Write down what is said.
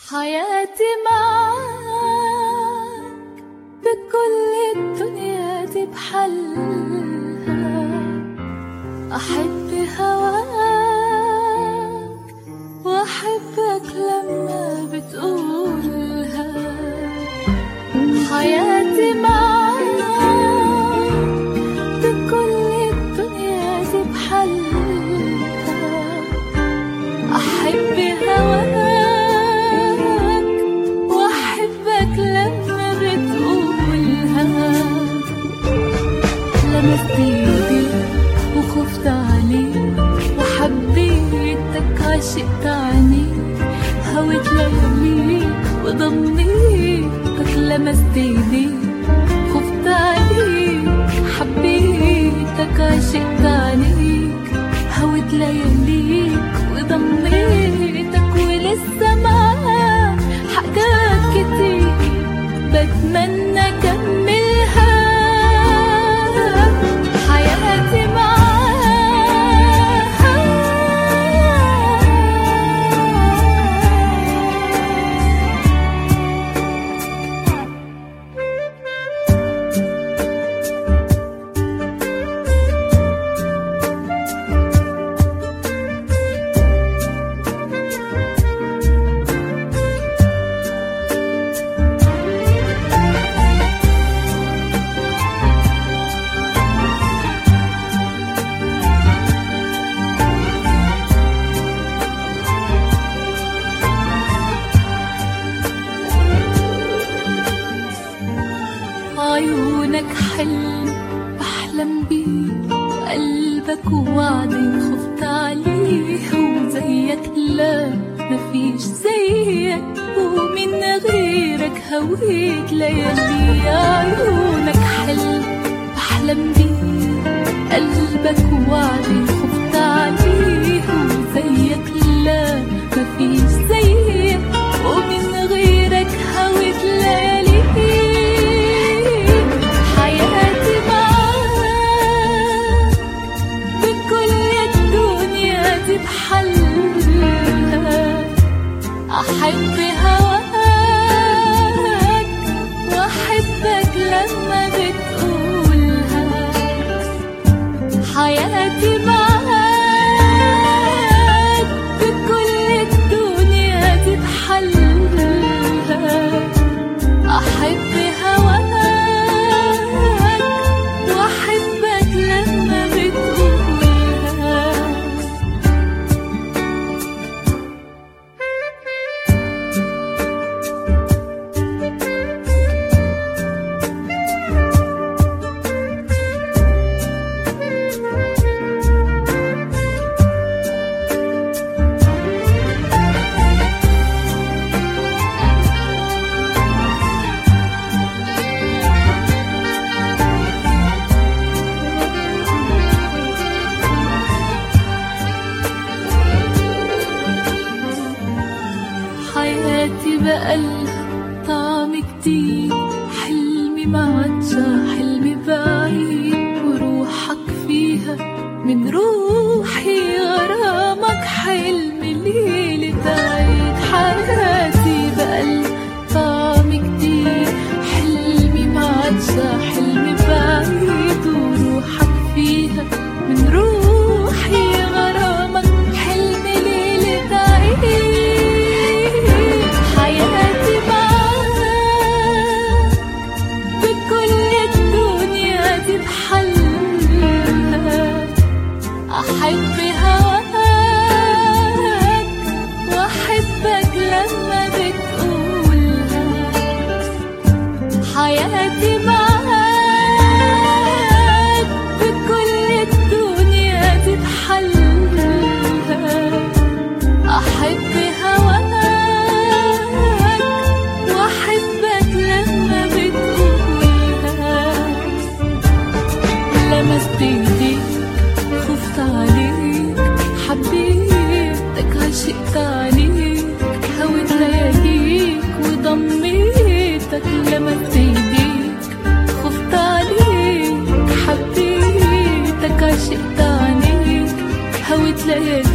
حياتي معاك بكل الدنيا دي بحلها أحب هواك وأحبك لما بتقولها حياتي معاك بكل الدنيا دي بحلها أحب هواك وأحبك لما بتقولها لمست ايديك وخفت عليك وحبيتك عشقت عينيك هويت لياليك وضميتك لمست ايديك خفت عليك حبيتك عشقت عينيك هويت لياليك وضميتك ولسه معاك حاجات كتير بتمنى اكملها حياتي معاك عيونك حلم بحلم بيه قلبك وعدي خفت عليه وزيك لا مفيش زيك ومن غيرك هويت ليالي عيونك حلم بحلم بيه قلبك وعدي خفت عليه وزيك لا مفيش زيك ومن غيرك هويت ليالي حياتي معاك بكل الدنيا دي بحلها أحب هواك وأحبك لما بتقولها حياتي معاك بكل الدنيا دي بحلها أحب هواك وأحبك لما بتقولها حياتي بقالها طعم جديد حلمي ما عادش حلمي بعيد وروحك فيها من روحي غرامك حلم ليلة عيد حياتي بقالها طعم جديد حلمي ما عادش حلمي بعيد وروحك فيها من روحي غرامك حلم ليلة عيد حياتي معاك بكل الدنيا دي بحلها أحب هواك وأحبك لما بتقولها حياتي معاك بكل الدنيا دي بحلها أحب هواك وأحبك لما بتقولها لمست ايديك خفت عليك حبيتك عشقت عليك هويت لياليك وضميتك لمست ايديك خفت عليك حبيتك عشقت عليك هويت لياليك